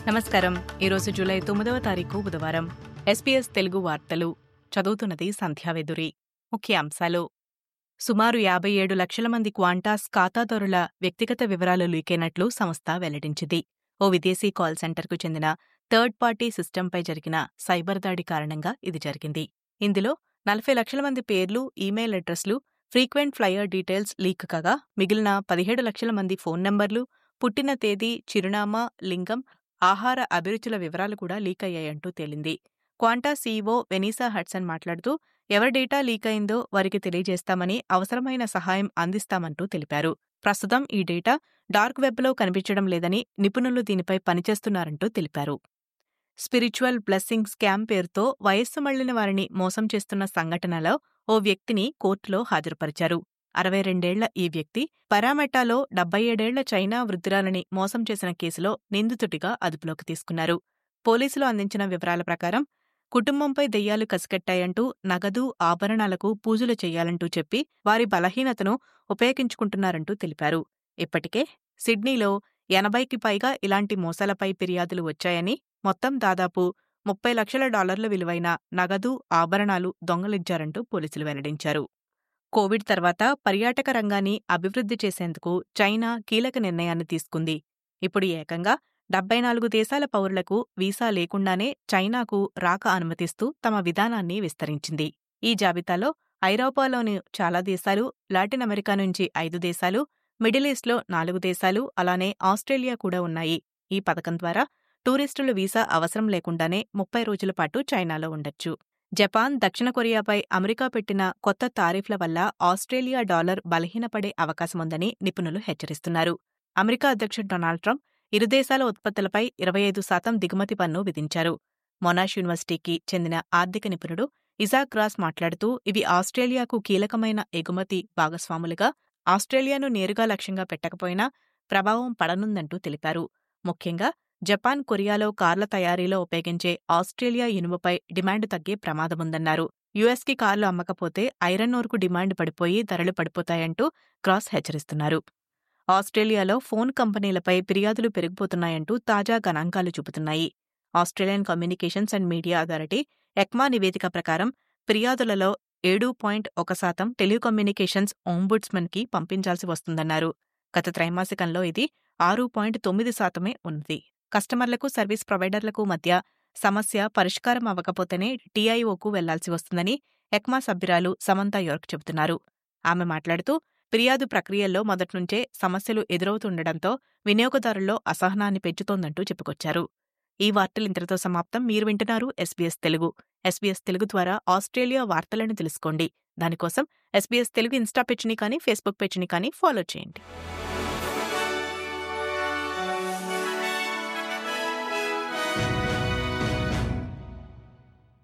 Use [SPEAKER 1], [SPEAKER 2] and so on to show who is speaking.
[SPEAKER 1] నమస్కారం ఈరోజు జూలై తొమ్మిదవ తారీఖు బుధవారం ఎస్పీఎస్ తెలుగు వార్తలు చదువుతున్నది సంధ్యావెదురి ముఖ్య అంశాలు సుమారు యాభై ఏడు లక్షల మంది క్వాంటాస్ ఖాతాదారుల వ్యక్తిగత వివరాలు లీకైనట్లు సంస్థ వెల్లడించింది ఓ విదేశీ కాల్ సెంటర్కు చెందిన థర్డ్ పార్టీ సిస్టంపై జరిగిన సైబర్ దాడి కారణంగా ఇది జరిగింది ఇందులో నలభై లక్షల మంది పేర్లు ఈమెయిల్ అడ్రస్లు ఫ్రీక్వెంట్ ఫ్లయర్ డీటెయిల్స్ లీక్ కాగా మిగిలిన పదిహేడు లక్షల మంది ఫోన్ నంబర్లు పుట్టిన తేదీ చిరునామా లింగం ఆహార అభిరుచుల వివరాలు కూడా లీక్ అయ్యాయంటూ తేలింది క్వాంటా సీఈఓ వెనీసా హడ్సన్ మాట్లాడుతూ ఎవరి డేటా లీక్ అయిందో వారికి తెలియజేస్తామని అవసరమైన సహాయం అందిస్తామంటూ తెలిపారు ప్రస్తుతం ఈ డేటా డార్క్ వెబ్లో కనిపించడం లేదని నిపుణులు దీనిపై పనిచేస్తున్నారంటూ తెలిపారు స్పిరిచువల్ బ్లెస్సింగ్ స్కామ్ పేరుతో వయస్సు మళ్లిన వారిని మోసం చేస్తున్న సంఘటనలో ఓ వ్యక్తిని కోర్టులో హాజరుపరిచారు అరవై రెండేళ్ల ఈ వ్యక్తి పరామెటాలో డెబ్బై ఏడేళ్ల చైనా వృద్ధురాలని మోసం చేసిన కేసులో నిందితుడిగా అదుపులోకి తీసుకున్నారు పోలీసులు అందించిన వివరాల ప్రకారం కుటుంబంపై దెయ్యాలు కసికట్టాయంటూ నగదు ఆభరణాలకు పూజలు చేయాలంటూ చెప్పి వారి బలహీనతను ఉపయోగించుకుంటున్నారంటూ తెలిపారు ఇప్పటికే సిడ్నీలో ఎనభైకి పైగా ఇలాంటి మోసాలపై ఫిర్యాదులు వచ్చాయని మొత్తం దాదాపు ముప్పై లక్షల డాలర్ల విలువైన నగదు ఆభరణాలు దొంగలించారంటూ పోలీసులు వెల్లడించారు కోవిడ్ తర్వాత పర్యాటక రంగాన్ని అభివృద్ధి చేసేందుకు చైనా కీలక నిర్ణయాన్ని తీసుకుంది ఇప్పుడు ఏకంగా డెబ్బై నాలుగు దేశాల పౌరులకు వీసా లేకుండానే చైనాకు రాక అనుమతిస్తూ తమ విధానాన్ని విస్తరించింది ఈ జాబితాలో ఐరోపాలోని చాలా దేశాలు లాటిన్ అమెరికా నుంచి ఐదు దేశాలు మిడిల్ ఈస్ట్లో నాలుగు దేశాలు అలానే ఆస్ట్రేలియా కూడా ఉన్నాయి ఈ పథకం ద్వారా టూరిస్టులు వీసా అవసరం లేకుండానే ముప్పై రోజుల పాటు చైనాలో ఉండొచ్చు జపాన్ దక్షిణ కొరియాపై అమెరికా పెట్టిన కొత్త తారీఫ్ల వల్ల ఆస్ట్రేలియా డాలర్ బలహీనపడే అవకాశముందని నిపుణులు హెచ్చరిస్తున్నారు అమెరికా అధ్యక్షుడు డొనాల్డ్ ట్రంప్ ఇరు దేశాల ఉత్పత్తులపై ఇరవై ఐదు శాతం దిగుమతి పన్ను విధించారు మొనాష్ యూనివర్సిటీకి చెందిన ఆర్థిక నిపుణుడు ఇజాక్ రాస్ మాట్లాడుతూ ఇవి ఆస్ట్రేలియాకు కీలకమైన ఎగుమతి భాగస్వాములుగా ఆస్ట్రేలియాను నేరుగా లక్ష్యంగా పెట్టకపోయినా ప్రభావం పడనుందంటూ తెలిపారు ముఖ్యంగా జపాన్ కొరియాలో కార్ల తయారీలో ఉపయోగించే ఆస్ట్రేలియా ఇనుముపై డిమాండ్ తగ్గే ప్రమాదముందన్నారు యుఎస్కి కార్లు అమ్మకపోతే ఐరన్ ఓర్కు డిమాండ్ పడిపోయి ధరలు పడిపోతాయంటూ క్రాస్ హెచ్చరిస్తున్నారు ఆస్ట్రేలియాలో ఫోన్ కంపెనీలపై ఫిర్యాదులు పెరిగిపోతున్నాయంటూ తాజా గణాంకాలు చూపుతున్నాయి Australian communications and media authority ACMA నివేదిక ప్రకారం ఫిర్యాదులలో ఏడు పాయింట్ ఒక శాతం టెలికమ్యూనికేషన్స్ ఓంబుడ్స్మన్కి పంపించాల్సి వస్తుందన్నారు గత త్రైమాసికంలో ఇది ఆరు పాయింట్ తొమ్మిది శాతమే ఉన్నది కస్టమర్లకు సర్వీస్ ప్రొవైడర్లకు మధ్య సమస్య పరిష్కారం అవ్వకపోతేనే టీఐఓకు వెళ్లాల్సి వస్తుందని ఎక్మా సభ్యురాలు సమంత యోర్క్ చెబుతున్నారు ఆమె మాట్లాడుతూ ఫిర్యాదు ప్రక్రియల్లో మొదట్నుంచే సమస్యలు ఎదురవుతుండటంతో వినియోగదారుల్లో అసహనాన్ని పెంచుతోందంటూ చెప్పుకొచ్చారు ఈ వార్తలు ఇంతటితో సమాప్తం మీరు వింటున్నారు ఎస్బీఎస్ తెలుగు ఎస్బీఎస్ తెలుగు ద్వారా ఆస్ట్రేలియా వార్తలను తెలుసుకోండి దానికోసం ఎస్బీఎస్ తెలుగు ఇన్స్టా పేజ్ని కానీ ఫేస్బుక్ పేజ్ని కానీ ఫాలో చేయండి